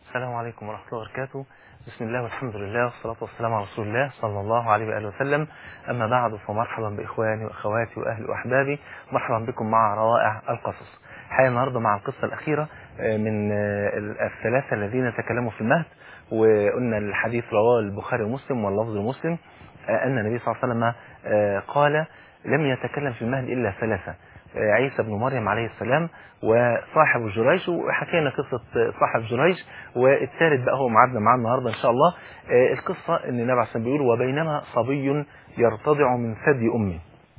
السلام عليكم ورحمة الله وبركاته بسم الله والحمد لله والصلاة والسلام على رسول الله صلى الله عليه وآله وسلم أما بعد فمرحبا بإخواني وأخواتي وأهلي وأحبابي مرحبا بكم مع روائع القصص حقيقة النهاردة مع القصة الأخيرة من الثلاثة الذين تكلموا في المهد وقلنا الحديث رواه البخاري ومسلم واللفظ مسلم أن النبي صلى الله عليه وسلم قال لم يتكلم في المهد إلا ثلاثة عيسى بن مريم عليه السلام وصاحب جريج وحكينا قصة صاحب جريج والثالث بقى هو معادنا معاه النهاردة إن شاء الله القصة أن النبي عليه الصلاة بيقول وبينما صبي يرتضع من ثدي أمه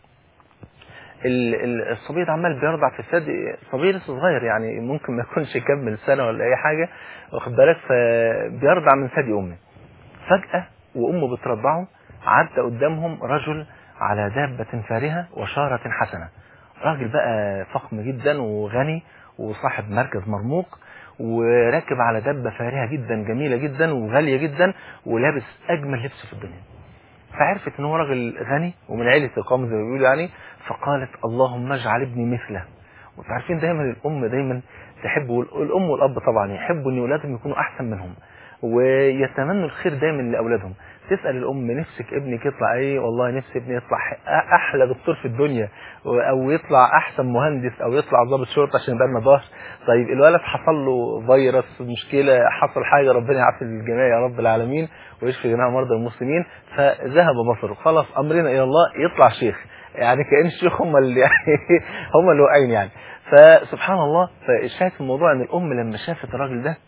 الصبي ده عمال بيرضع في الثدي صبي لسه صغير يعني ممكن ما يكونش كمل سنة ولا أي حاجة واخد بالك فبيرضع من ثدي أمه فجأة وأمه بترضعه عدى قدامهم رجل على دابة فارهة وشارة حسنة راجل بقى فخم جدا وغني وصاحب مركز مرموق وراكب على دبة فارهة جدا جميلة جدا وغالية جدا ولابس أجمل لبس في الدنيا فعرفت ان هو راجل غني ومن عيلة القوم زي ما بيقولوا يعني فقالت اللهم اجعل ابني مثله وانتوا عارفين دايما الام دايما تحب والام والاب طبعا يحبوا ان اولادهم يكونوا احسن منهم ويتمنوا الخير دايما لاولادهم تسال الام نفسك ابنك يطلع ايه والله نفسي ابني يطلع احلى دكتور في الدنيا او يطلع احسن مهندس او يطلع ضابط شرطه عشان يبقى لنا ظهر طيب الولد حصل له فيروس مشكله حصل حاجه ربنا يعافي الجميع يا رب العالمين ويشفي جميع مرضى المسلمين فذهب بصره خلاص امرنا الى الله يطلع شيخ يعني كان الشيوخ هم اللي يعني هم اللي واقعين يعني فسبحان الله فالشاهد في الموضوع ان الام لما شافت الراجل ده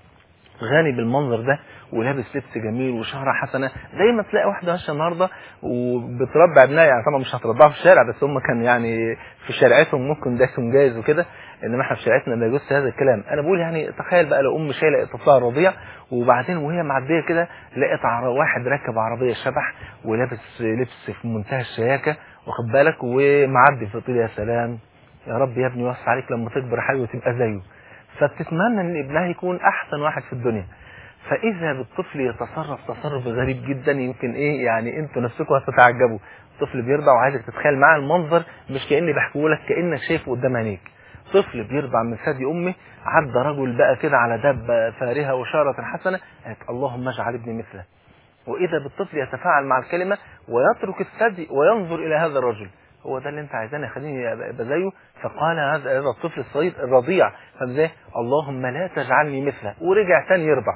غني بالمنظر ده ولابس لبس جميل وشهرة حسنة زي ما تلاقي واحدة ماشية النهاردة وبتربع ابنها يعني طبعا مش هتربعه في الشارع بس هم كان يعني في شارعتهم ممكن ده يكون جايز وكده انما احنا في شارعتنا ما يجوزش هذا الكلام انا بقول يعني تخيل بقى لو ام شايله طفلها الرضيع وبعدين وهي معديه كده لقيت واحد راكب عربيه شبح ولابس لبس في منتهى الشياكه واخد بالك ومعدي في طول يا سلام يا رب يا ابني وسع عليك لما تكبر حاجه وتبقى زيه فبتتمنى ان ابنها يكون احسن واحد في الدنيا فاذا بالطفل يتصرف تصرف غريب جدا يمكن ايه يعني انتوا نفسكم هتتعجبوا الطفل بيرضع وعايزك تتخيل معاه المنظر مش كاني بحكيه لك كانك شايفه قدام عينيك طفل بيرضع من ثدي امه عدى رجل بقى كده على دابه فارهه وشاره حسنه قالت اللهم اجعل ابني مثله واذا بالطفل يتفاعل مع الكلمه ويترك الثدي وينظر الى هذا الرجل هو ده اللي انت عايزاني خليني ابقى زيه فقال هذا هذا الطفل الصغير الرضيع فازاي اللهم لا تجعلني مثله ورجع تاني يرضع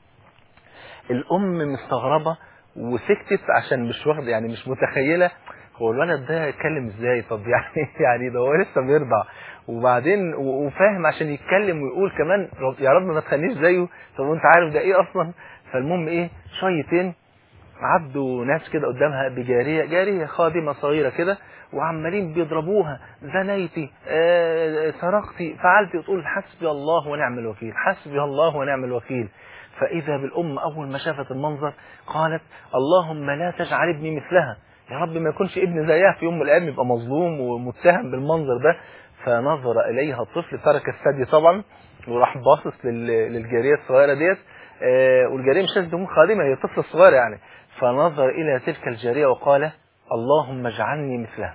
الام مستغربه وسكتت عشان مش واخده يعني مش متخيله هو الولد ده يتكلم ازاي طب يعني يعني ده هو لسه بيرضع وبعدين وفاهم عشان يتكلم ويقول كمان يا رب ما تخليش زيه طب وانت عارف ده ايه اصلا فالمهم ايه شويتين عدوا ناس كده قدامها بجارية جارية خادمة صغيرة كده وعمالين بيضربوها زنيتي آه سرقتي فعلتي وتقول حسبي الله ونعم الوكيل حسبي الله ونعم الوكيل فإذا بالأم أول ما شافت المنظر قالت اللهم لا تجعل ابني مثلها يا رب ما يكونش ابن زيها في يوم من الأيام يبقى مظلوم ومتهم بالمنظر ده فنظر إليها الطفل ترك الثدي طبعا وراح باصص للجارية الصغيرة ديت آه والجارية مش لازم تكون خادمة هي طفل صغير يعني فنظر إلى تلك الجارية وقال اللهم اجعلني مثلها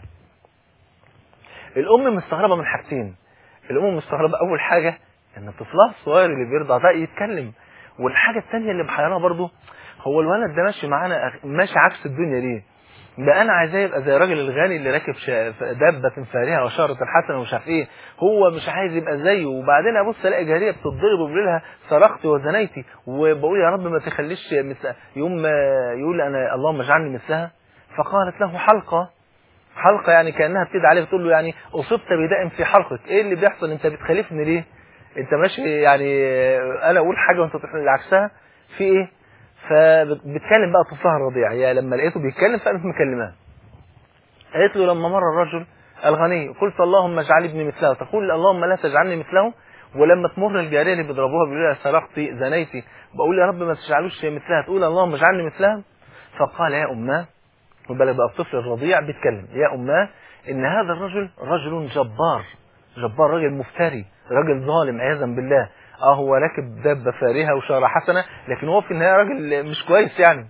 الأم مستغربة من حاجتين الأم مستغربة أول حاجة إن طفلها الصغير اللي بيرضع ده يتكلم والحاجة الثانية اللي محيراها برضه هو الولد ده ماشي معانا ماشي عكس الدنيا ليه؟ ده انا عايزاه يبقى زي الراجل الغني اللي راكب دابه فارهه وشاره حسنه ومش عارف ايه هو مش عايز يبقى زيه وبعدين ابص الاقي جاريه بتتضرب وبيقول لها سرقتي وزنيتي وبقول يا رب ما تخليش مثل يوم ما يقول انا اللهم اجعلني مثلها فقالت له حلقه حلقه يعني كانها بتدعي عليه بتقول له يعني اصبت بداء في حلقك ايه اللي بيحصل انت بتخالفني ليه؟ انت ماشي يعني انا اقول حاجه وانت تقول عكسها في ايه؟ فبتكلم بقى طفلها الرضيع هي لما لقيته بيتكلم فقامت مكلماه قالت له لما مر الرجل الغني قلت اللهم اجعل ابني مثله تقول اللهم لا تجعلني مثله ولما تمر الجاريه اللي بيضربوها بيقولوا لها سرقتي زنيتي بقول يا رب ما تجعلوش مثلها تقول اللهم اجعلني مثلها فقال يا اماه خد بالك بقى الطفل الرضيع بيتكلم يا اماه ان هذا الرجل رجل جبار جبار راجل مفتري راجل ظالم عياذا بالله اه هو راكب دابه فارهه وشاره حسنه لكن هو في النهايه راجل مش كويس يعني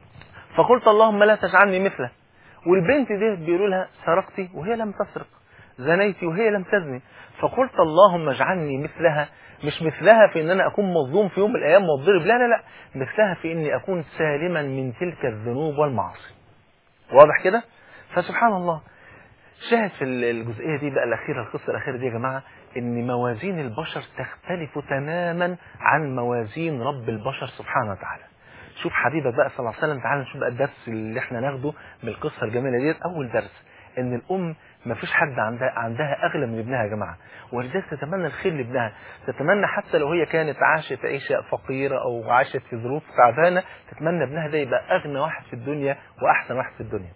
فقلت اللهم لا تجعلني مثله والبنت دي بيقولوا لها سرقتي وهي لم تسرق زنيت وهي لم تزني فقلت اللهم اجعلني مثلها مش مثلها في ان انا اكون مظلوم في يوم من الايام واضرب لا لا لا مثلها في اني اكون سالما من تلك الذنوب والمعاصي واضح كده فسبحان الله شاهد في الجزئيه دي بقى الاخيره القصه الاخيره دي يا جماعه ان موازين البشر تختلف تماما عن موازين رب البشر سبحانه وتعالى شوف حبيبك بقى صلى الله عليه وسلم تعالى نشوف بقى الدرس اللي احنا ناخده من القصه الجميله ديت اول درس ان الام ما فيش حد عندها عندها اغلى من ابنها يا جماعه ولذلك تتمنى الخير لابنها تتمنى حتى لو هي كانت عاشت عيشه فقيره او عاشت في ظروف تعبانه تتمنى ابنها ده يبقى اغنى واحد في الدنيا واحسن واحد في الدنيا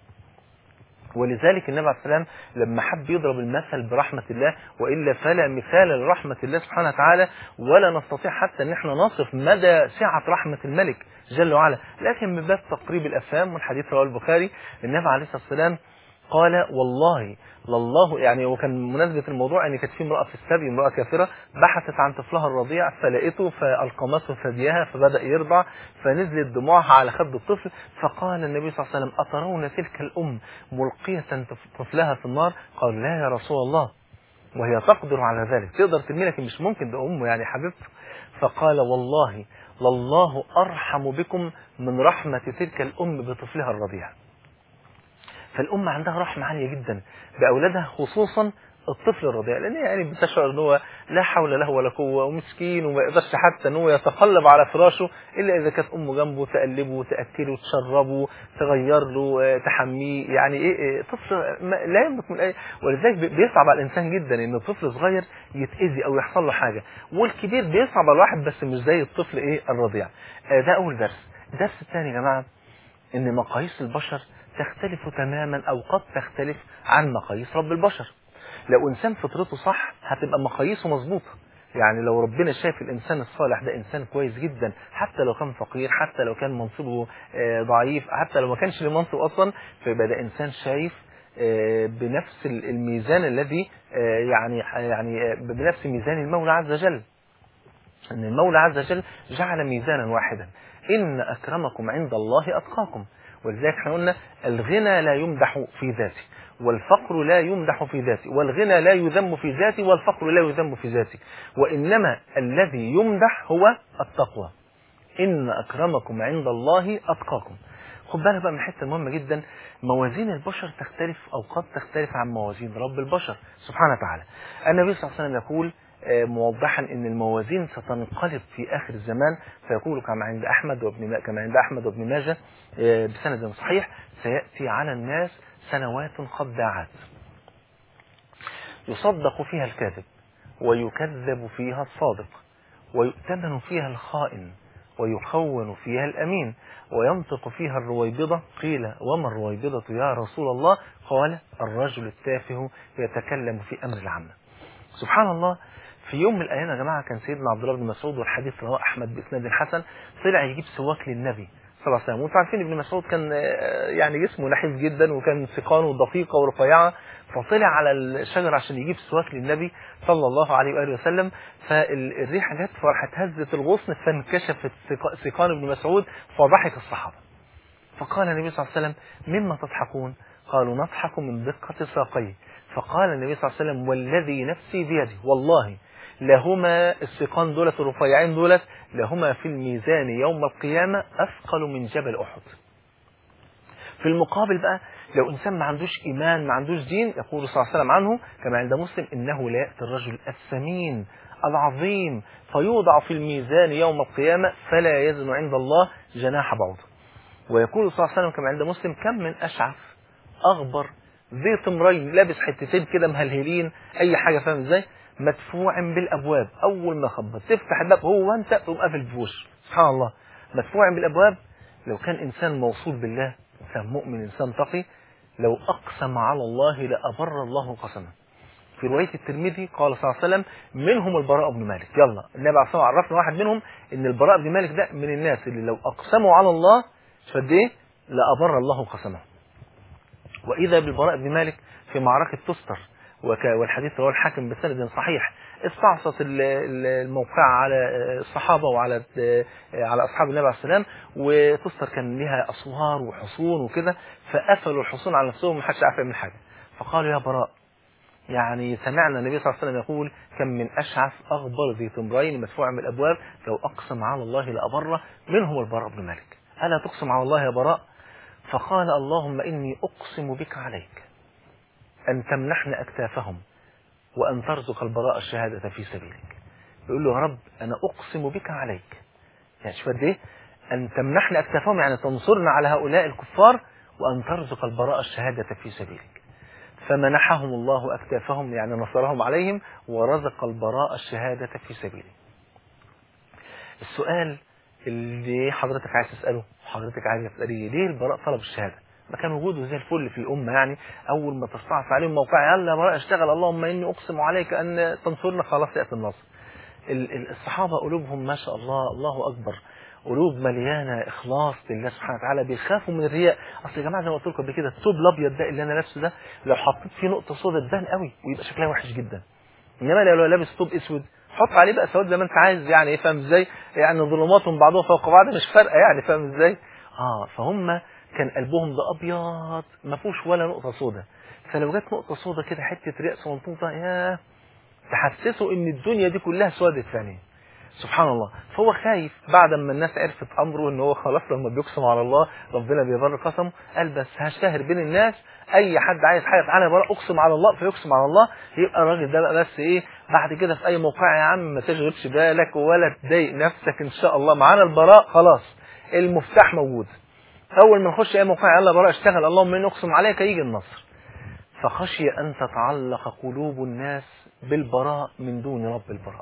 ولذلك النبي عليه السلام لما حب يضرب المثل برحمة الله وإلا فلا مثال لرحمة الله سبحانه وتعالى ولا نستطيع حتى أن احنا نصف مدى سعة رحمة الملك جل وعلا لكن من باب تقريب الأفهام والحديث رواه البخاري النبي عليه الصلاة والسلام قال والله لله يعني وكان مناسبة الموضوع ان كانت في امرأة في السبي امرأة كافرة بحثت عن طفلها الرضيع فلقيته فألقمته ثديها فبدأ يرضع فنزلت دموعها على خد الطفل فقال النبي صلى الله عليه وسلم أترون تلك الأم ملقية طفلها في النار قال لا يا رسول الله وهي تقدر على ذلك تقدر ترمي لكن مش ممكن ده أمه يعني حبيبته فقال والله لله أرحم بكم من رحمة تلك الأم بطفلها الرضيع فالأم عندها رحمة عالية جدا بأولادها خصوصا الطفل الرضيع لان يعني بتشعر ان هو لا حول له ولا قوه ومسكين وما يقدرش حتى ان هو يتقلب على فراشه الا اذا كانت امه جنبه تقلبه تاكله تشربه تغير له تحميه يعني ايه, إيه طفل لا يملك من اي ولذلك بيصعب على الانسان جدا ان طفل صغير يتاذي او يحصل له حاجه والكبير بيصعب على الواحد بس مش زي الطفل ايه الرضيع ده اول درس الدرس الثاني يا جماعه ان مقاييس البشر تختلف تماما او قد تختلف عن مقاييس رب البشر لو انسان فطرته صح هتبقى مقاييسه مظبوطه يعني لو ربنا شايف الانسان الصالح ده انسان كويس جدا حتى لو كان فقير حتى لو كان منصبه ضعيف حتى لو ما كانش له منصب اصلا فيبقى ده انسان شايف بنفس الميزان الذي يعني يعني بنفس ميزان المولى عز وجل ان المولى عز وجل جعل ميزانا واحدا ان اكرمكم عند الله اتقاكم ولذلك احنا قلنا الغنى لا يمدح في ذاته والفقر لا يمدح في ذاته والغنى لا يذم في ذاته والفقر لا يذم في ذاته وإنما الذي يمدح هو التقوى إن أكرمكم عند الله أتقاكم خد بالك بقى من حته مهمه جدا موازين البشر تختلف او قد تختلف عن موازين رب البشر سبحانه وتعالى النبي صلى الله عليه وسلم يقول موضحا ان الموازين ستنقلب في اخر الزمان فيقول كما عند احمد وابن كما عند احمد وابن ماجه بسند صحيح سياتي على الناس سنوات خداعات يصدق فيها الكاذب ويكذب فيها الصادق ويؤتمن فيها الخائن ويخون فيها الأمين وينطق فيها الرويبضة قيل وما الرويبضة يا رسول الله قال الرجل التافه يتكلم في أمر العامة سبحان الله في يوم من الأيام يا جماعة كان سيدنا عبد الله بن مسعود والحديث رواه أحمد بإسناد حسن طلع يجيب سواك للنبي صلى الله عليه وسلم وانتم عارفين ابن مسعود كان يعني جسمه نحيف جدا وكان سقانه دقيقة ورفيعة فطلع على الشجرة عشان يجيب سواك للنبي صلى الله عليه وآله وسلم فالريحة جت فراحت هزت الغصن فانكشفت سقان ابن مسعود فضحك الصحابة فقال النبي صلى الله عليه وسلم مما تضحكون قالوا نضحك من دقة ساقيه فقال النبي صلى الله عليه وسلم والذي نفسي بيده والله لهما السقان دولت الرفيعين دولت لهما في الميزان يوم القيامة أثقل من جبل أحد في المقابل بقى لو إنسان ما عندوش إيمان ما عندوش دين يقول صلى الله عليه وسلم عنه كما عند مسلم إنه لا يأتي الرجل السمين العظيم فيوضع في الميزان يوم القيامة فلا يزن عند الله جناح بعوض ويقول صلى الله عليه وسلم كما عند مسلم كم من أشعث أغبر ذي تمرين لابس حتتين كده مهلهلين أي حاجة فاهم إزاي مدفوع بالابواب اول ما خبط تفتح الباب هو انت تقوم قافل بوش سبحان الله مدفوع بالابواب لو كان انسان موصول بالله انسان مؤمن انسان تقي لو اقسم على الله لابر الله قسمه في روايه الترمذي قال صلى الله عليه وسلم منهم البراء بن مالك يلا النبي عليه الصلاه عرفنا واحد منهم ان البراء بن مالك ده من الناس اللي لو اقسموا على الله شد ايه لابر الله قسمه واذا بالبراء بن مالك في معركه تستر والحديث رواه الحاكم بسند صحيح استعصت الموقعة على الصحابة وعلى على أصحاب النبي عليه السلام وتستر كان لها أسوار وحصون وكده فقفلوا الحصون على نفسهم ما حدش عارف يعمل حاجة فقالوا يا براء يعني سمعنا النبي صلى الله عليه وسلم يقول كم من أشعث أغبر ذي تمرين مدفوع من الأبواب لو أقسم على الله لأبره منهم البراء بن مالك ألا تقسم على الله يا براء فقال اللهم إني أقسم بك عليك أن تمنحنا أكتافهم وأن ترزق البراء الشهادة في سبيلك يقول له يا رب أنا أقسم بك عليك يعني شوف قد إيه أن تمنحنا أكتافهم يعني تنصرنا على هؤلاء الكفار وأن ترزق البراء الشهادة في سبيلك فمنحهم الله أكتافهم يعني نصرهم عليهم ورزق البراء الشهادة في سبيله السؤال اللي حضرتك عايز تسأله وحضرتك عايز تسأليه ليه البراء طلب الشهادة ما كان وجوده زي الفل في الأمة يعني أول ما تستعصى عليهم موقع يلا يا براء اشتغل اللهم إني أقسم عليك أن تنصرنا خلاص يأتي النصر الصحابة قلوبهم ما شاء الله الله أكبر قلوب مليانه اخلاص لله سبحانه وتعالى بيخافوا من الرياء اصل يا جماعه زي ما قلت لكم قبل كده الثوب الابيض ده اللي انا لابسه ده لو حطيت فيه نقطه سوداء تبان قوي ويبقى شكلها وحش جدا انما لو لابس ثوب اسود حط عليه بقى سواد زي ما انت عايز يعني ايه فاهم ازاي يعني ظلماتهم بعضهم فوق بعض مش فارقه يعني فاهم ازاي اه فهم كان قلبهم ده ابيض ما فيهوش ولا نقطه سوداء فلو جت نقطه سوداء كده حته رياء صغنطوطه يا تحسسوا ان الدنيا دي كلها سودت في عينيه سبحان الله فهو خايف بعد ما الناس عرفت امره ان هو خلاص لما بيقسم على الله ربنا بيبر قسمه قال بس هشتهر بين الناس اي حد عايز حاجه تعالى بقى اقسم على الله فيقسم على الله يبقى الراجل ده بقى بس ايه بعد كده في اي موقع يا عم ما تشغلش بالك ولا تضايق نفسك ان شاء الله معانا البراء خلاص المفتاح موجود اول ما نخش اي موقع يلا براء اشتغل اللهم اني اقسم عليك يجي النصر فخشي ان تتعلق قلوب الناس بالبراء من دون رب البراء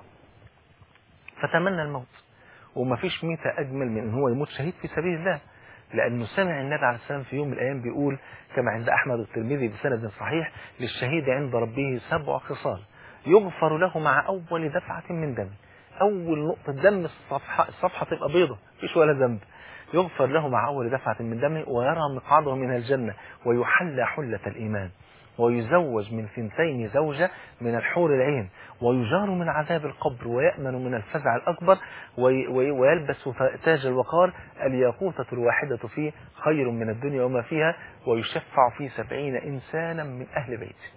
فتمنى الموت وما فيش ميتة أجمل من أن هو يموت شهيد في سبيل الله لأنه سمع النبي عليه السلام في يوم من الأيام بيقول كما عند أحمد الترمذي بسند صحيح للشهيد عند ربه سبع خصال يغفر له مع أول دفعة من دم أول نقطة دم الصفحة الصفحة تبقى بيضة مفيش ولا ذنب يغفر له مع أول دفعة من دمه ويرى مقعده من الجنة ويحلى حلة الإيمان ويزوج من ثنتين زوجة من الحور العين ويجار من عذاب القبر ويأمن من الفزع الأكبر ويلبس تاج الوقار الياقوتة الواحدة فيه خير من الدنيا وما فيها ويشفع في سبعين إنسانا من أهل بيته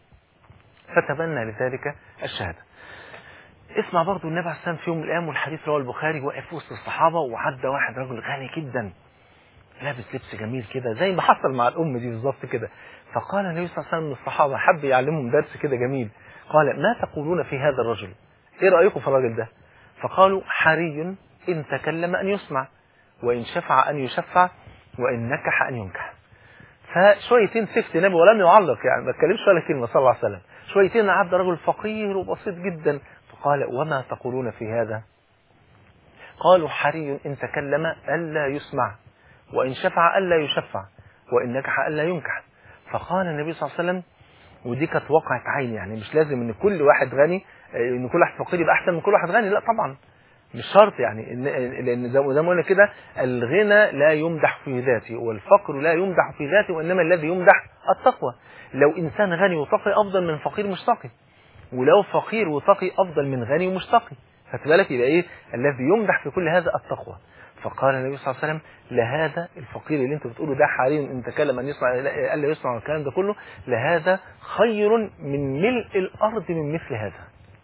فتبنى لذلك الشهادة اسمع برضو النبي عليه السلام في يوم من الأيام والحديث رواه البخاري واقف وسط الصحابة وعدى واحد رجل غني جدا لابس لبس جميل كده زي ما حصل مع الأم دي بالظبط كده فقال النبي صلى الله عليه وسلم للصحابة حب يعلمهم درس كده جميل قال ما تقولون في هذا الرجل ايه رأيكم في الراجل ده فقالوا حري إن تكلم أن يسمع وإن شفع أن يشفع وإن نكح أن ينكح فشويتين سكت النبي ولم يعلق يعني ما اتكلمش ولا كلمة صلى الله عليه وسلم شويتين عبد رجل فقير وبسيط جدا فقال وما تقولون في هذا قالوا حري إن تكلم ألا يسمع وإن شفع ألا يشفع وإن نكح ألا ينكح فقال النبي صلى الله عليه وسلم ودي كانت واقعة عين يعني مش لازم ان كل واحد غني ان كل واحد فقير يبقى احسن من كل واحد غني لا طبعا مش شرط يعني إن لان زي ما قلنا كده الغنى لا يمدح في ذاته والفقر لا يمدح في ذاته وانما الذي يمدح التقوى لو انسان غني وتقي افضل من فقير مش تقي ولو فقير وتقي افضل من غني ومش تقي خدت بالك يبقى ايه الذي يمدح في كل هذا التقوى فقال النبي صلى الله عليه وسلم لهذا الفقير اللي انت بتقوله ده حري ان تكلم ان يصنع الا يصنع الكلام ده كله لهذا خير من ملء الارض من مثل هذا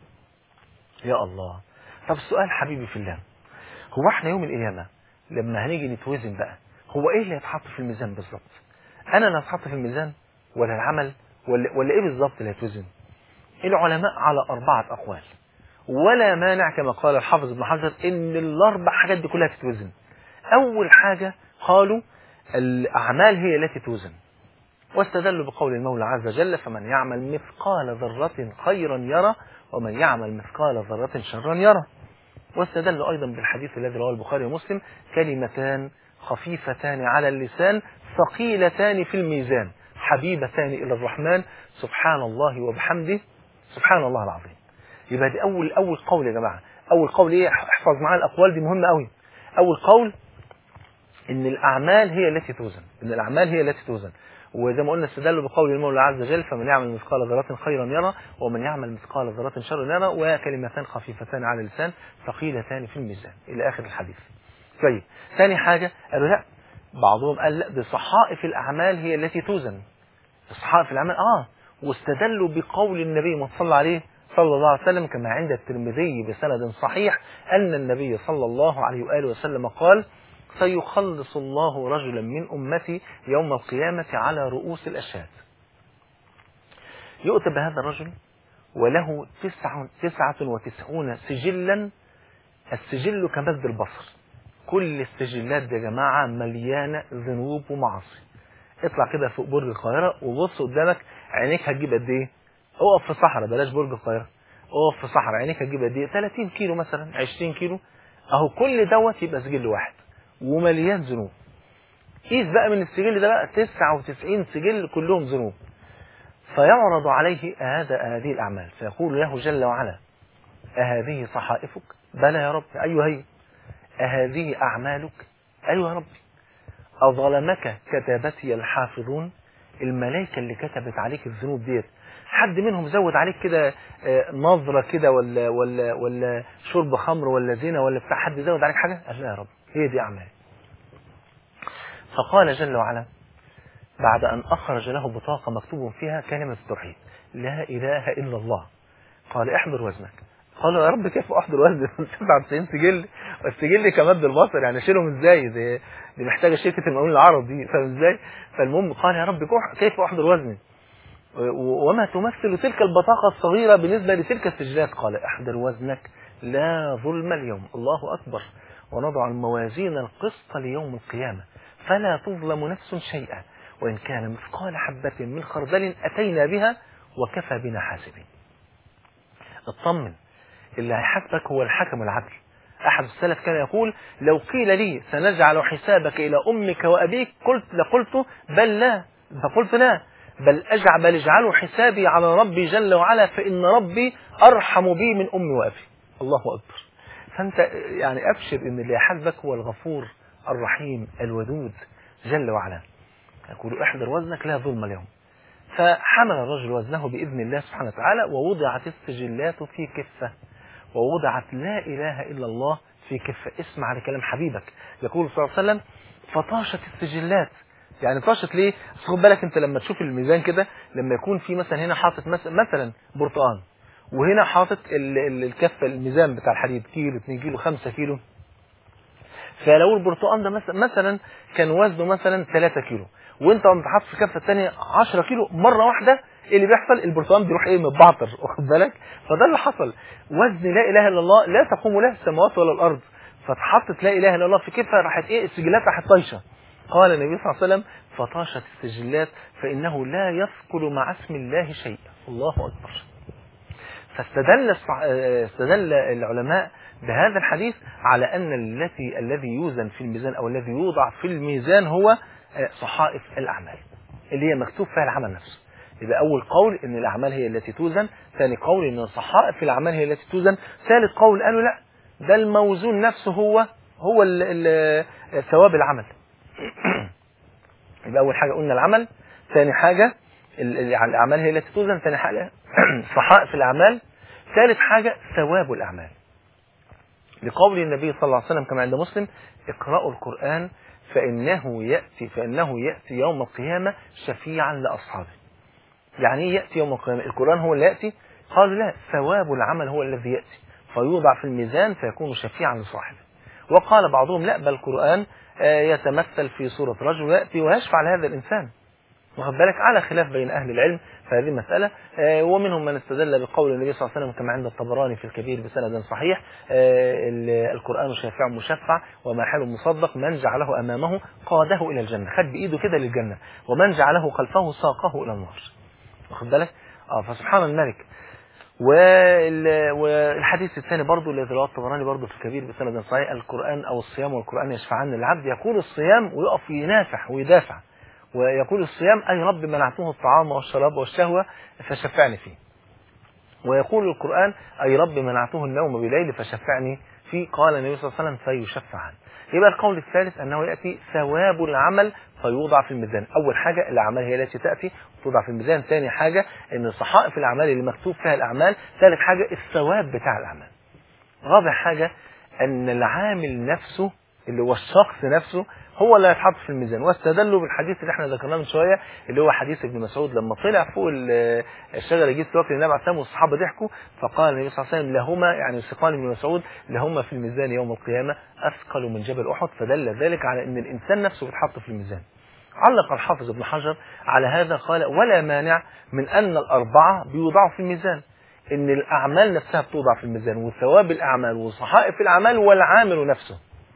يا الله طب السؤال حبيبي في الله هو احنا يوم القيامه لما هنيجي نتوزن بقى هو ايه اللي هيتحط في الميزان بالظبط انا اللي هتحط في الميزان ولا العمل ولا, ولا ايه بالظبط اللي هيتوزن العلماء على اربعه اقوال ولا مانع كما قال الحافظ ابن حجر ان الاربع حاجات دي كلها تتوزن اول حاجة قالوا الاعمال هي التي توزن واستدلوا بقول المولى عز وجل فمن يعمل مثقال ذرة خيرا يرى ومن يعمل مثقال ذرة شرا يرى واستدلوا ايضا بالحديث الذي رواه البخاري ومسلم كلمتان خفيفتان على اللسان ثقيلتان في الميزان حبيبتان الى الرحمن سبحان الله وبحمده سبحان الله العظيم يبقى دي اول اول قول يا جماعه اول قول ايه احفظ معايا الاقوال دي مهمه قوي اول قول ان الاعمال هي التي توزن ان الاعمال هي التي توزن وزي ما قلنا استدلوا بقول المولى عز وجل فمن يعمل مثقال ذرة خيرا يرى ومن يعمل مثقال ذرة شرا يرى وكلمتان خفيفتان على اللسان ثقيلتان في الميزان الى اخر الحديث طيب ثاني حاجة قالوا لا بعضهم قال لا دي صحائف الاعمال هي التي توزن صحائف الاعمال اه واستدلوا بقول النبي ما صلى عليه صلى الله عليه وسلم كما عند الترمذي بسند صحيح أن النبي صلى الله عليه وآله وسلم قال سيخلص الله رجلا من أمتي يوم القيامة على رؤوس الأشهاد يؤتى بهذا الرجل وله تسعة, تسعة وتسعون سجلا السجل كمد البصر كل السجلات دي يا جماعة مليانة ذنوب ومعاصي اطلع كده فوق برج القاهرة وبص قدامك عينيك هتجيب قد ايه اقف في صحراء بلاش برج القاهرة اقف في صحراء عينيك هتجيب قد ايه 30 كيلو مثلا 20 كيلو اهو كل دوت يبقى سجل واحد ومليان ذنوب قيس بقى من السجل ده بقى 99 سجل كلهم ذنوب فيعرض عليه هذا هذه الأعمال فيقول له جل وعلا أهذه صحائفك بلى يا رب أيها هي أهذه أعمالك أيها يا رب أظلمك كتابتي الحافظون الملائكة اللي كتبت عليك الذنوب ديت حد منهم زود عليك كده نظرة كده ولا ولا ولا شرب خمر ولا زنا ولا بتاع حد زود عليك حاجة قال لا يا رب هي دي أعمال فقال جل وعلا بعد أن أخرج له بطاقة مكتوب فيها كلمة التوحيد لا إله إلا الله قال احضر وزنك قال يا رب كيف أحضر وزن 97 سجل والسجل كمد البصر يعني اشيلهم ازاي دي, دي محتاجة شركة المقاولين العرب دي فاهم ازاي فالمهم قال يا رب كيف أحضر وزني وما تمثل تلك البطاقة الصغيرة بالنسبة لتلك السجلات قال احضر وزنك لا ظلم اليوم الله أكبر ونضع الموازين القسط ليوم القيامة فلا تظلم نفس شيئا وإن كان مثقال حبة من خردل أتينا بها وكفى بنا حاسبين اطمن اللي هيحاسبك هو الحكم العدل أحد السلف كان يقول لو قيل لي سنجعل حسابك إلى أمك وأبيك قلت لقلت بل لا فقلت لا بل أجعل بل اجعلوا حسابي على ربي جل وعلا فإن ربي أرحم بي من أمي وأبي الله أكبر فأنت يعني أبشر إن اللي يحاسبك هو الغفور الرحيم الودود جل وعلا يقول احضر وزنك لا ظلم اليوم فحمل الرجل وزنه بإذن الله سبحانه وتعالى ووضعت السجلات في كفة ووضعت لا إله إلا الله في كفة اسمع لكلام حبيبك يقول صلى الله عليه وسلم فطاشت السجلات يعني طاشت ليه خد بالك انت لما تشوف الميزان كده لما يكون في مثلا هنا حاطط مثلا برتقان وهنا حاطط الكفة الميزان بتاع الحديد كيلو 2 كيلو 5 كيلو فلو البرتقان ده مثلا كان وزنه مثلا 3 كيلو وانت قمت حاطط في الكفه الثانيه 10 كيلو مره واحده ايه اللي بيحصل البرتقال بيروح ايه متبعتر واخد بالك فده اللي حصل وزن لا اله الا الله لا تقوم له السماوات ولا الارض فاتحطت لا اله الا الله في كفه راحت ايه السجلات راحت طايشه قال النبي صلى الله عليه وسلم فطاشت السجلات فانه لا يثقل مع اسم الله شيء الله اكبر فاستدل استدل العلماء بهذا الحديث على أن التي الذي يوزن في الميزان أو الذي يوضع في الميزان هو صحائف الأعمال اللي هي مكتوب فيها العمل نفسه يبقى أول قول أن الأعمال هي التي توزن ثاني قول أن صحائف الأعمال هي التي توزن ثالث قول قالوا لا ده الموزون نفسه هو هو ال ال ثواب العمل يبقى أول حاجة قلنا العمل ثاني حاجة الأعمال هي التي توزن ثاني حاجة صحائف الأعمال ثالث حاجة ثواب الأعمال لقول النبي صلى الله عليه وسلم كما عند مسلم اقرأوا القرآن فإنه يأتي فإنه يأتي يوم القيامة شفيعا لأصحابه يعني ايه يأتي يوم القيامة القرآن هو اللي يأتي قالوا لا ثواب العمل هو الذي يأتي فيوضع في الميزان فيكون شفيعا لصاحبه وقال بعضهم لا بل القرآن يتمثل في صورة رجل يأتي ويشفع لهذا الإنسان واخد بالك على خلاف بين أهل العلم في هذه المسألة ومنهم من استدل بقول النبي صلى الله عليه وسلم كما عند الطبراني في الكبير بسند صحيح القرآن شافع مشفع وما حال مصدق من جعله أمامه قاده إلى الجنة خد بإيده كده للجنة ومن جعله خلفه ساقه إلى النار واخد بالك اه فسبحان الملك والحديث الثاني برضه الذي رواه الطبراني برضه في الكبير بسند صحيح القرآن أو الصيام والقرآن يشفعان للعبد يقول الصيام ويقف ينافح ويدافع ويقول الصيام أي رب منعته الطعام والشراب والشهوة فشفعني فيه ويقول القرآن أي رب منعته النوم بليل فشفعني فيه قال النبي صلى الله عليه وسلم فيشفع عنه يبقى القول الثالث أنه يأتي ثواب العمل فيوضع في الميزان أول حاجة الأعمال هي التي تأتي توضع في الميزان ثاني حاجة أن صحائف الأعمال اللي مكتوب فيها الأعمال ثالث حاجة الثواب بتاع الأعمال رابع حاجة أن العامل نفسه اللي هو الشخص نفسه هو اللي هيتحط في الميزان واستدلوا بالحديث اللي احنا ذكرناه من شويه اللي هو حديث ابن مسعود لما طلع فوق ال- الشجره يجيب توكل النبي عليه الصلاه والسلام والصحابه ضحكوا فقال النبي صلى الله عليه وسلم لهما يعني سقان ابن مسعود لهما في الميزان يوم القيامه اثقل من جبل احد فدل ذلك على ان الانسان نفسه بيتحط في الميزان علق الحافظ ابن حجر على هذا قال ولا مانع من أن الأربعة بيوضعوا في الميزان إن الأعمال نفسها بتوضع في الميزان وثواب الأعمال وصحائف الأعمال والعامل نفسه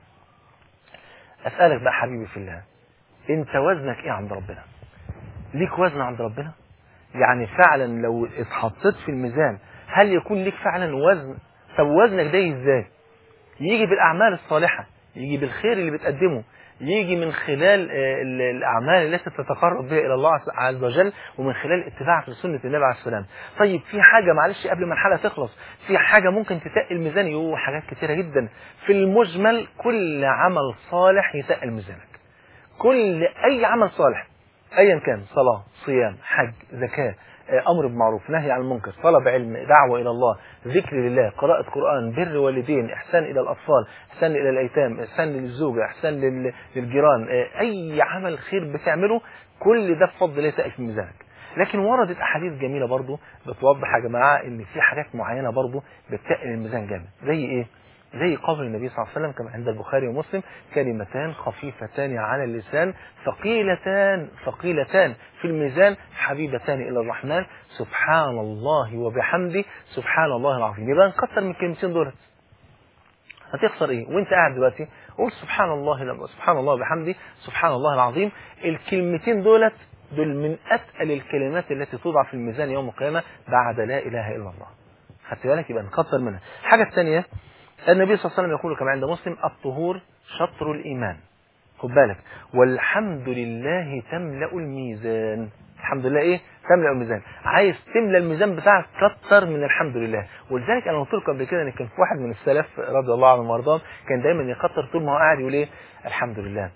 أسألك بقى حبيبي في الله أنت وزنك إيه عند ربنا ليك وزن عند ربنا يعني فعلا لو اتحطيت في الميزان هل يكون ليك فعلا وزن طب وزنك ده ازاي يجي بالأعمال الصالحة يجي بالخير اللي بتقدمه يجي من خلال آه، ال- الأعمال التي تتقرب بها إلى الله عز- عز وجل ومن خلال اتباعك لسنة النبي عليه السلام طيب في حاجة معلش قبل ما الحلقة تخلص في حاجة ممكن تتقل ميزان يوه حاجات كتيرة جدا في المجمل كل عمل صالح يتقل ميزانك كل أي عمل صالح أيا كان صلاة صيام حج زكاة آه، أمر بمعروف نهي عن المنكر طلب علم دعوة إلى الله ذكر لله قراءة قرآن بر والدين إحسان إلى الأطفال إحسان إلى الأيتام إحسان للزوجة إحسان لل- للجيران آه، أي عمل خير بتعمله كل ده بفضل الله يتقل في ميزانك لكن وردت أحاديث جميلة برضو بتوضح يا جماعة إن في حاجات معينة برضو بتقل الميزان جامد زي إيه؟ زي قول النبي صلى الله عليه وسلم كما عند البخاري ومسلم كلمتان خفيفتان على اللسان ثقيلتان ثقيلتان في الميزان حبيبتان الى الرحمن سبحان الله وبحمده سبحان الله العظيم يبقى نكتر من الكلمتين دولت هتخسر ايه وانت قاعد دلوقتي قول سبحان الله سبحان الله وبحمده سبحان الله العظيم الكلمتين دولت دول من اتقل الكلمات التي توضع في الميزان يوم القيامه بعد لا اله الا الله خدت بالك يبقى نكتر منها الحاجه الثانيه النبي صلى الله عليه وسلم يقول كما عند مسلم الطهور شطر الإيمان خد بالك والحمد لله تملأ الميزان الحمد لله ايه تملأ الميزان عايز تملأ الميزان بتاعك كتر من الحمد لله ولذلك انا قلت لكم قبل كده ان كان في واحد من السلف رضي الله عنهم وارضاهم كان دايما يكتر طول ما هو قاعد يقول ايه الحمد لله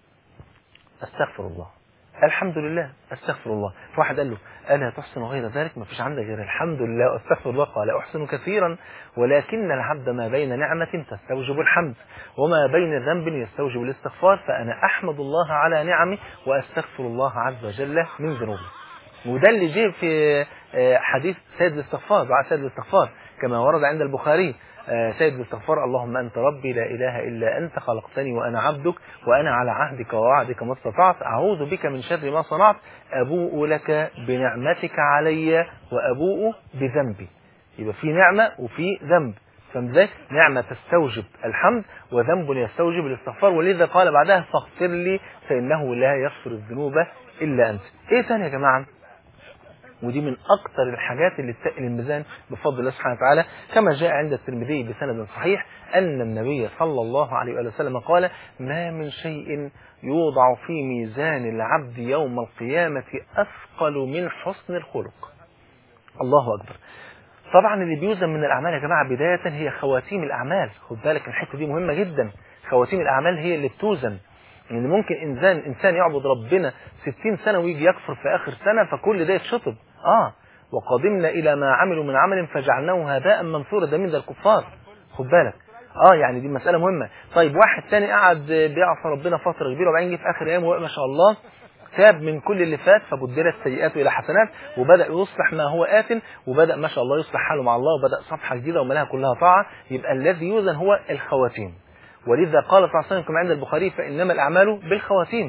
استغفر الله الحمد لله استغفر الله فواحد قال له الا تحسن غير ذلك ما فيش عندك غير الحمد لله واستغفر الله قال احسن كثيرا ولكن العبد ما بين نعمه تستوجب الحمد وما بين ذنب يستوجب الاستغفار فانا احمد الله على نعمي واستغفر الله عز وجل من ذنوبي وده اللي جه في آه، حديث سيد الاستغفار دعاء سيد الاستغفار كما ورد عند البخاري آه، سيد الاستغفار اللهم أنت ربي لا إله إلا أنت خلقتني وأنا عبدك وأنا على عهدك ووعدك ما استطعت أعوذ بك من شر ما صنعت أبوء لك بنعمتك علي وأبوء بذنبي يبقى في نعمة وفي ذنب فاهم ازاي؟ نعمة تستوجب الحمد وذنب يستوجب الاستغفار ولذا قال بعدها فاغفر لي فإنه لا يغفر الذنوب إلا أنت إيه تاني يا جماعة ودي من أكثر الحاجات اللي تقل الميزان بفضل الله سبحانه وتعالى كما جاء عند الترمذي بسند صحيح أن النبي صلى الله عليه وآله وسلم قال ما من شيء يوضع في ميزان العبد يوم القيامة أثقل من حسن الخلق الله أكبر طبعا اللي بيوزن من الأعمال يا جماعة بداية هي خواتيم الأعمال خد بالك الحتة دي مهمة جدا خواتيم الأعمال هي اللي بتوزن يعني ممكن إنسان إنسان يعبد ربنا 60 سنة ويجي يكفر في آخر سنة فكل ده يتشطب آه وقدمنا إلى ما عملوا من عمل فجعلناه هباء منثورا ده من ده الكفار خد بالك اه يعني دي مسألة مهمة طيب واحد تاني قعد بيعصى ربنا فترة كبيرة وبعدين جه في آخر أيامه ما شاء الله تاب من كل اللي فات فبدلت سيئاته الى حسنات وبدا يصلح ما هو آت وبدا ما شاء الله يصلح حاله مع الله وبدا صفحه جديده وملاها كلها طاعه يبقى الذي يوزن هو الخواتيم ولذا قال صلى الله عليه وسلم كما عند البخاري فانما الاعمال بالخواتيم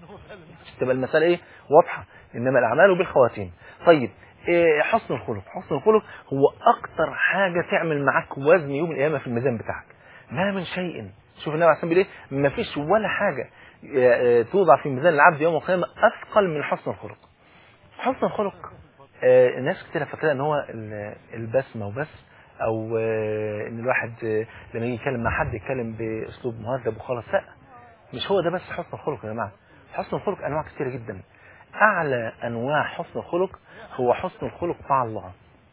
تبقى المساله ايه واضحه انما الاعمال بالخواتيم طيب إيه حسن الخلق حسن الخلق هو اكتر حاجه تعمل معاك وزن يوم القيامه في الميزان بتاعك ما من شيء شوف النبي عليه الصلاه والسلام بيقول ايه ما فيش ولا حاجه آه، توضع في ميزان العبد يوم القيامه اثقل من حسن الخلق حسن الخلق آه، الناس كتير فاكره ان هو ال- البسمه وبس او آه، ان الواحد آه، لما يجي يتكلم مع حد يتكلم باسلوب مهذب وخلاص لا مش هو ده بس حسن الخلق يا جماعه حسن الخلق انواع كتيره جدا اعلى انواع حسن الخلق هو حسن الخلق مع الله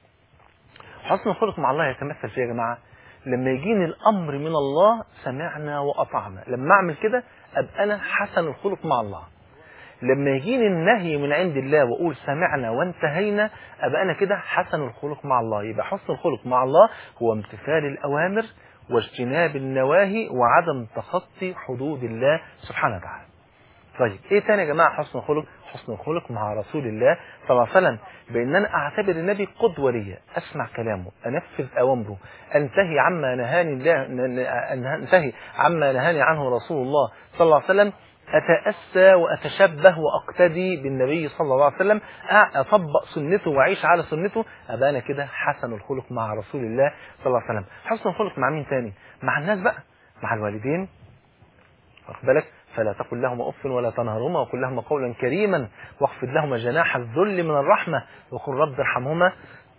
حسن الخلق مع الله يتمثل في إيه يا جماعه لما يجيني الامر من الله سمعنا واطعنا لما اعمل كده ابقى انا حسن الخلق مع الله لما يجيني النهي من عند الله واقول سمعنا وانتهينا ابقى انا كده حسن الخلق مع الله يبقى حسن الخلق مع الله هو امتثال الاوامر واجتناب النواهي وعدم تخطي حدود الله سبحانه وتعالى طيب ايه تاني يا جماعه حسن الخلق حسن الخلق مع رسول الله صلى الله عليه وسلم بان انا اعتبر النبي قدوه ليا اسمع كلامه انفذ اوامره انتهي عما نهاني الله انتهي عما نهاني عنه رسول الله صلى الله عليه وسلم أتأسى وأتشبه وأقتدي بالنبي صلى الله عليه وسلم أطبق سنته وأعيش على سنته أبقى أنا كده حسن الخلق مع رسول الله صلى الله عليه وسلم حسن الخلق مع مين تاني مع الناس بقى مع الوالدين واخد بالك فلا تقل لهما اف ولا تنهرهما وقل لهما قولا كريما واخفض لهما جناح الذل من الرحمه وقل رب ارحمهما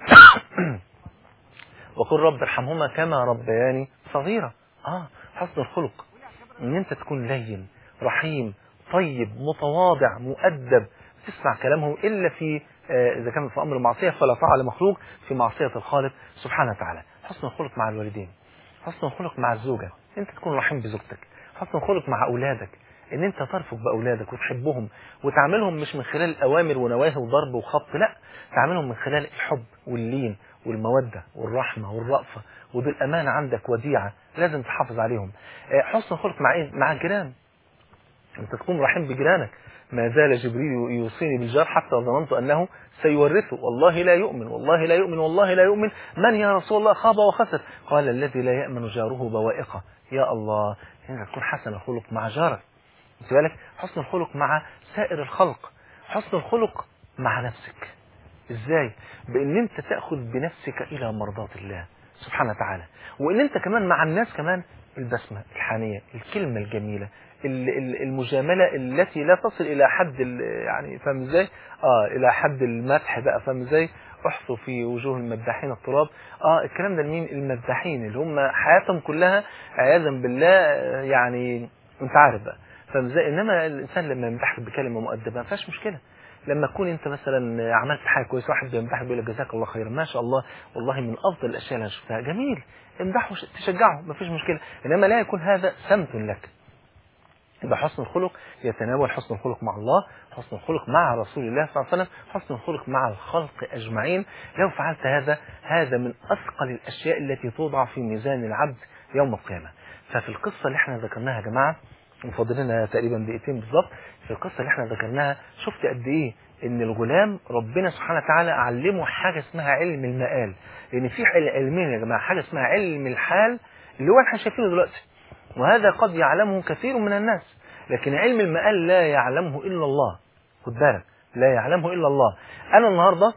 وقل رب ارحمهما كما ربياني صغيرا اه حسن الخلق ان انت تكون لين رحيم طيب متواضع مؤدب تسمع كلامهم الا في اذا كان في امر معصيه فلا طاعه لمخلوق في معصيه الخالق سبحانه وتعالى حسن الخلق مع الوالدين حسن الخلق مع الزوجه انت تكون رحيم بزوجتك حسن الخلق مع اولادك ان انت ترفق باولادك وتحبهم وتعاملهم مش من خلال اوامر ونواهي وضرب وخبط لا تعاملهم من خلال الحب واللين والموده والرحمه والرأفه ودول امانه عندك وديعه لازم تحافظ عليهم حسن الخلق مع ايه مع الجيران انت تكون رحيم بجيرانك ما زال جبريل يوصيني بالجار حتى ظننت انه سيورثه والله لا يؤمن والله لا يؤمن والله لا يؤمن من يا رسول الله خاب وخسر قال الذي لا يأمن جاره بوائقه يا الله انت تكون حسن الخلق مع جارك خد بالك حسن الخلق مع سائر الخلق حسن الخلق مع نفسك ازاي بان انت تاخذ بنفسك الى مرضاه الله سبحانه وتعالى وان انت كمان مع الناس كمان البسمه الحانيه الكلمه الجميله المجامله التي لا تصل الى حد يعني فاهم ازاي اه الى حد المدح بقى فاهم ازاي احصوا في وجوه المداحين التراب اه الكلام ده لمين المداحين اللي هم حياتهم كلها عياذا بالله يعني انت عارف بقى فاهم ازاي انما الانسان لما يمدحك بكلمه مؤدبه ما فيهاش مشكله لما تكون انت مثلا عملت حاجه كويسه واحد بيمدحك بيقول لك جزاك الله خيرا ما شاء الله والله من افضل الاشياء اللي انا شفتها جميل امدحه تشجعه ما فيش مشكله انما لا يكون هذا سمت لك يبقى حسن الخلق يتناول حسن الخلق مع الله حسن الخلق مع رسول الله صلى الله عليه وسلم حسن الخلق مع الخلق أجمعين لو فعلت هذا هذا من أثقل الأشياء التي توضع في ميزان العبد يوم القيامة ففي القصة اللي احنا ذكرناها يا جماعة وفاضل لنا تقريبا دقيقتين بالظبط في القصة اللي احنا ذكرناها شفت قد ايه ان الغلام ربنا سبحانه وتعالى علمه حاجة اسمها علم المآل لان في علمين يا جماعة حاجة اسمها علم الحال اللي هو احنا شايفينه دلوقتي وهذا قد يعلمه كثير من الناس لكن علم المآل لا يعلمه إلا الله خد بالك لا يعلمه إلا الله أنا النهاردة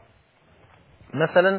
مثلا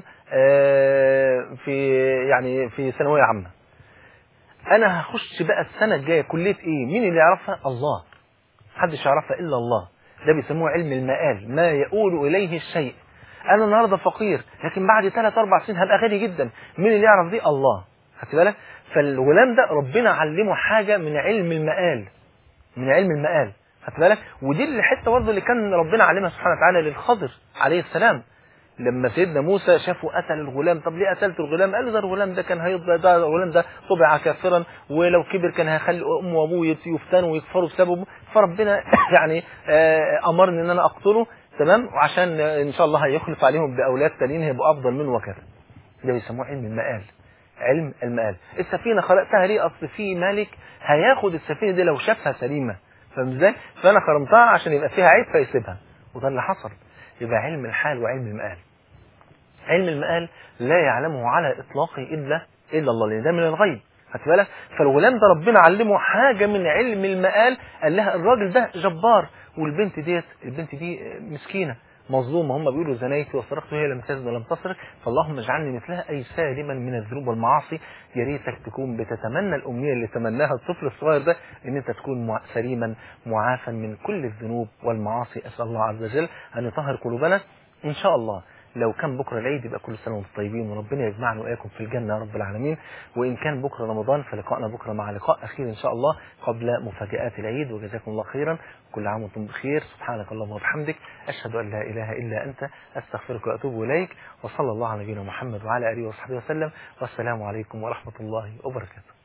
في يعني في ثانوية عامة أنا هخش بقى السنة الجاية كلية إيه مين اللي يعرفها الله محدش يعرفها إلا الله ده بيسموه علم المآل ما يؤول إليه الشيء أنا النهاردة فقير لكن بعد ثلاث أربع سنين هبقى غني جدا مين اللي يعرف دي الله خدت بالك فالغلام ده ربنا علمه حاجة من علم المآل من علم المآل خدت بالك ودي الحته برضه اللي كان ربنا علمها سبحانه وتعالى للخضر عليه السلام لما سيدنا موسى شافه قتل الغلام طب ليه قتلت الغلام قال له ده الغلام ده كان هيض ده الغلام ده طبع كافرا ولو كبر كان هيخلي امه وابوه يفتنوا ويكفروا بسببه فربنا يعني امرني ان انا اقتله تمام وعشان ان شاء الله هيخلف عليهم باولاد تانيين هيبقوا افضل منه وكذا ده بيسموه علم المآل علم المآل السفينة خلقتها ليه أصل في ملك هياخد السفينة دي لو شافها سليمة فاهم ازاي؟ فأنا خرمتها عشان يبقى فيها عيب فيسيبها وده اللي حصل يبقى علم الحال وعلم المآل علم المآل لا يعلمه على إطلاقه إلا إلا الله لأن ده من الغيب خدت بالك فالغلام ده ربنا علمه حاجة من علم المآل قال لها الراجل ده جبار والبنت ديت البنت دي مسكينة مظلومة هم بيقولوا زنيتي وسرقت وهي لم تزن ولم تسرق فاللهم اجعلني مثلها أي سالما من الذنوب والمعاصي يا ريتك تكون بتتمنى الأمنية اللي تمناها الطفل الصغير ده إن أنت تكون سليما معافا من كل الذنوب والمعاصي أسأل الله عز وجل أن يطهر قلوبنا إن شاء الله لو كان بكره العيد يبقى كل سنه وانتم طيبين وربنا يجمعنا واياكم في الجنه يا رب العالمين وان كان بكره رمضان فلقائنا بكره مع لقاء اخير ان شاء الله قبل مفاجات العيد وجزاكم الله خيرا كل عام وانتم بخير سبحانك اللهم وبحمدك اشهد ان لا اله الا انت استغفرك واتوب اليك وصلى الله على نبينا محمد وعلى اله وصحبه وسلم والسلام عليكم ورحمه الله وبركاته